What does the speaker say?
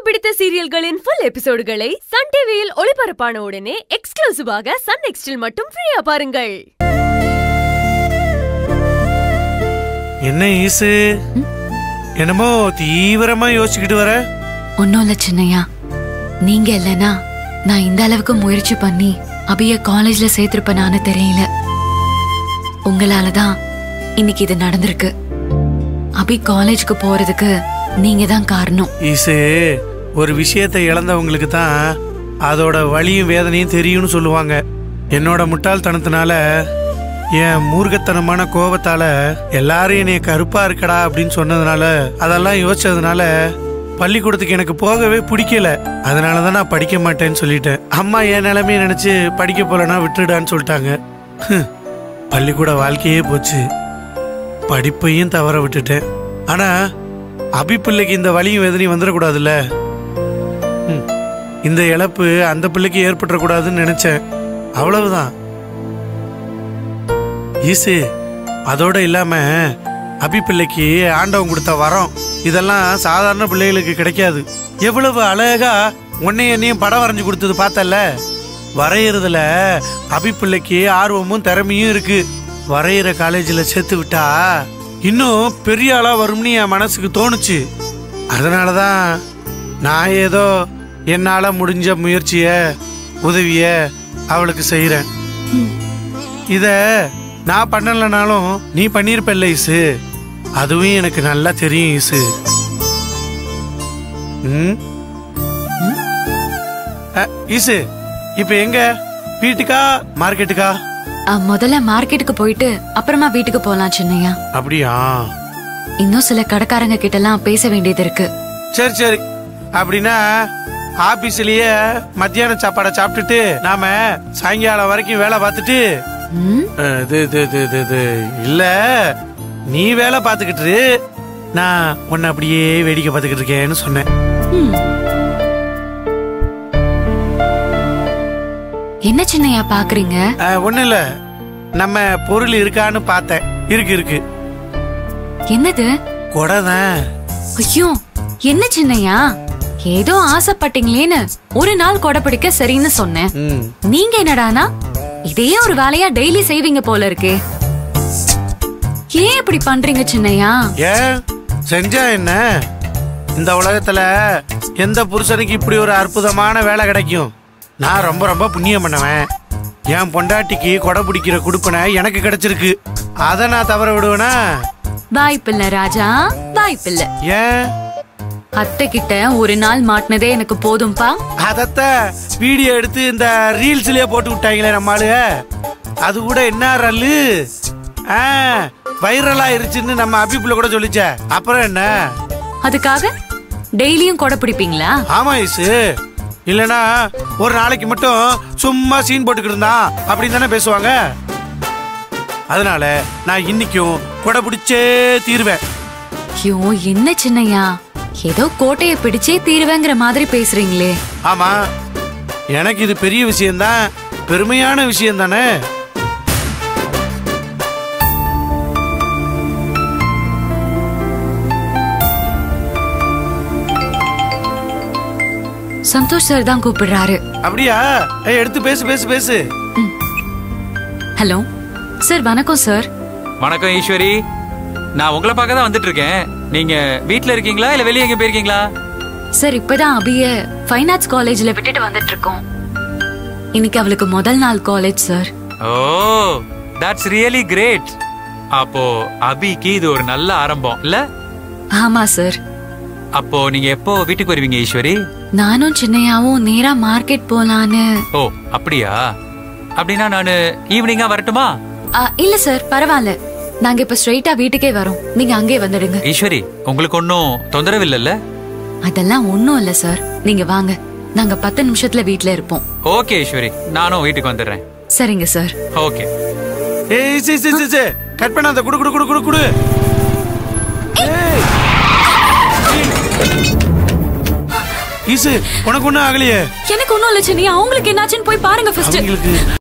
பிடித்த சீரியல்களின் full எபிசோடுகளை Sun டிவியில் ஒளிபரப்பான உடனே எக்ஸ்க்ளூசிவாக சன் நெக்ஸ்டில் மட்டும் ஃப்ரீயா பாருங்கள் என்ன ஈசு என்னமோ தீவிரமா யோசிச்சுக்கிட்டு வர ஒன்னும் இல்ல சின்னையா நீங்க இல்லனா நான் இந்த அளவுக்கு முயற்சி பண்ணி அபிய காலேஜ்ல சேர்த்திருப்பேனான்னு தெரியல உங்களால தான் இன்னைக்கு இது நடந்திருக்கு அபி காலேஜ்க்கு போறதுக்கு நீங்க தான் காரணம் ஈசு ஒரு விஷயத்தை இழந்தவங்களுக்கு தான் அதோட வலியும் வேதனையும் தெரியும்னு சொல்லுவாங்க என்னோட முட்டாள்தனத்தினால என் மூர்க்கத்தனமான கோபத்தால எல்லாரும் என்னைய கருப்பா இருக்கடா அப்படின்னு சொன்னதுனால அதெல்லாம் யோசிச்சதுனால பள்ளிக்கூடத்துக்கு எனக்கு போகவே பிடிக்கல அதனால தான் நான் படிக்க மாட்டேன்னு சொல்லிட்டேன் அம்மா என் நிலைமையை நினைச்சு படிக்க போலனா விட்டுடான்னு சொல்லிட்டாங்க ஹம், பள்ளிக்கூட வாழ்க்கையே போச்சு படிப்பையும் தவற விட்டுட்டேன் ஆனா அபி பிள்ளைக்கு இந்த வலியும் வேதனையும் வந்துடக்கூடாதுல்ல ம், இந்த இழப்பு அந்த பிள்ளைக்கு ஏற்பட்டுறக்கூடாதுன்னு நினைச்சேன் அவ்வளவுதான் ஈசு அதோட இல்லாம அபி பிள்ளைக்கு ஆண்டவன் கொடுத்த வரம் இதெல்லாம் சாதாரண பிள்ளைகளுக்கு கிடைக்காது எவ்வளவு அழகா உன்னையும் என்னையும் படம் வரைஞ்சு கொடுத்தது பார்த்தல வரையறதுல அபி பிள்ளைக்கு ஆர்வமும் திறமையும் இருக்கு வரைகிற காலேஜில் சேர்த்து விட்டா இன்னும் பெரிய ஆளா வரும்னு என் மனசுக்கு தோணுச்சு அதனால தான் நான் ஏதோ என்னால முடிஞ்ச முயற்சிய உதவிய அவளுக்கு செய்கிறேன் இத நான் பண்ணலனாலும் நீ பண்ணியிருப்பல்ல இசு அதுவும் எனக்கு நல்லா தெரியும் இசு ம்? அ, இசு இப்ப எங்க வீட்டுக்கா மார்க்கெட்டுக்கா அ, முதல்ல மார்க்கெட்டுக்கு போயிட்டு அப்புறமா வீட்டுக்கு போலாம் சின்னையா அப்படியா இன்னும் சில கடைக்காரங்க கிட்ட எல்லாம் பேச வேண்டியது இருக்கு சரி சரி அப்படின்னா ஆபீஸ்லயே மத்தியான சாப்பாடை சாப்பிட்டுட்டு நாம சாயங்காலம் வரைக்கும் வேலை பார்த்துட்டு ம்? அஹ், இது இது இது இது இது இல்ல நீ வேலை பார்த்துக்கிட்டு இரு. நான் உன்னை அப்படியே வேடிக்கை பார்த்துக்கிட்டு இருக்கேன்னு சொன்னேன் ம். என்ன சின்னையா பாக்குறீங்க அஹ், ஒண்ணும் இல்ல நம்ம பொருள் இருக்கான்னு பார்த்தேன் இருக்கு இருக்கு என்னது கொடை தான் ஐயோ என்ன சின்னையா ஏதோ ஆசைப்பட்டீங்களேன்னு ஒரு நாள் கொடை பிடிக்க சரின்னு சொன்னேன் ம் நீங்க என்னடானா இதையே ஒரு வேலையா டெய்லி செய்வீங்க போல இருக்கே ஏன் இப்படி பண்றீங்க சின்னையா ஏன் செஞ்சா என்ன இந்த உலகத்துல எந்த புருஷனுக்கு இப்படி ஒரு அற்புதமான வேலை கிடைக்கும் நான் ரொம்ப ரொம்ப புண்ணியம் பண்ணுவேன் என் பொண்டாட்டிக்கு கொடை பிடிக்கிற குடுப்பனை எனக்கு கிடைச்சிருக்கு அதை நான் தவற விடுவேனா வாய்ப்பில்ல ராஜா வாய்ப்பில்ல ஏன் அத்தை கிட்ட ஒரு நாள் மாட்டினதே எனக்கு போதும்பா அதத்தான் வீடியோ எடுத்து இந்த ரீல்ஸ்லயே போட்டு விட்டாங்களே நம்ம ஆளுங்க அது கூட என்ன ரல்லு ஆ வைரல் ஆயிருச்சுன்னு நம்ம அபிப்புல கூட சொல்லிச்சே அப்புறம் என்ன அதுக்காக டெய்லியும் கொடை பிடிப்பீங்களா ஆமா ஐசு இல்லனா ஒரு நாளைக்கு மட்டும் சும்மா சீன் போட்டுக்கிட்டு இருந்தான் அப்படின்னு தானே பேசுவாங்க அதனால நான் இன்னைக்கும் கொடை பிடிச்சே தீருவேன் ஐயோ என்ன சின்னையா ஏதோ கோட்டைய பிடிச்சே தீருவேங்கிற மாதிரி பேசுறீங்களே ஆமா எனக்கு இது பெரிய விஷயம்தான் பெருமையான விஷயம் தானே சந்தோஷ் சார் தான் கூப்பிடுறாரு அப்படியா ஏய், எடுத்து பேசு பேசு பேசு ஹலோ சார் வணக்கம் சார் வணக்கம் ஈஸ்வரி நான் உங்களை பார்க்க தான் வந்துட்டு இருக்கேன் நீங்க வீட்ல இருக்கீங்களா இல்ல வெளியே எங்க போயிருக்கீங்களா சார் இப்பதான் அபிய ஃபைன் ஆர்ட்ஸ் காலேஜ்ல விட்டுட்டு வந்துட்டு இருக்கோம் இன்னைக்கு அவளுக்கு முதல் நாள் college sir oh that's really great அப்போ அபிக்கு இது ஒரு நல்ல ஆரம்பம் இல்ல ஆமா சார் அப்போ நீங்க எப்போ வீட்டுக்கு வருவீங்க ஈஸ்வரி நானும் சின்னையாவும் நேரா மார்க்கெட் போலான்னு ஓ அப்படியா அப்படின்னா நானு ஈவினிங்கா வரட்டுமா ஆ, இல்ல சார் பரவாயில்ல நாங்க இப்ப ஸ்ட்ரைட்டா வீட்டுக்கே வரோம் நீங்க அங்கே வந்துடுங்க ஈஸ்வரி உங்களுக்கு ஒன்னும் தொந்தரவு இல்லைல்ல அதெல்லாம் ஒண்ணும் இல்ல சார் நீங்க வாங்க நாங்க பத்து நிமிஷத்துல வீட்ல இருப்போம் ஓகே ஈஸ்வரி நானும் வீட்டுக்கு வந்துடுறேன் சரிங்க சார் ஓகே ஏய் சி சி சி சி கட் பண்ணாத குடு குடு குடு குடு குடு ஏய். ஈசு உனக்கு ஒண்ணும் ஆகலையே எனக்கு ஒண்ணும் இல்ல சின்னையா அவங்களுக்கு என்னாச்சுன்னு போய் பாருங்க ஃபர்ஸ்ட் அவங்களுக்கு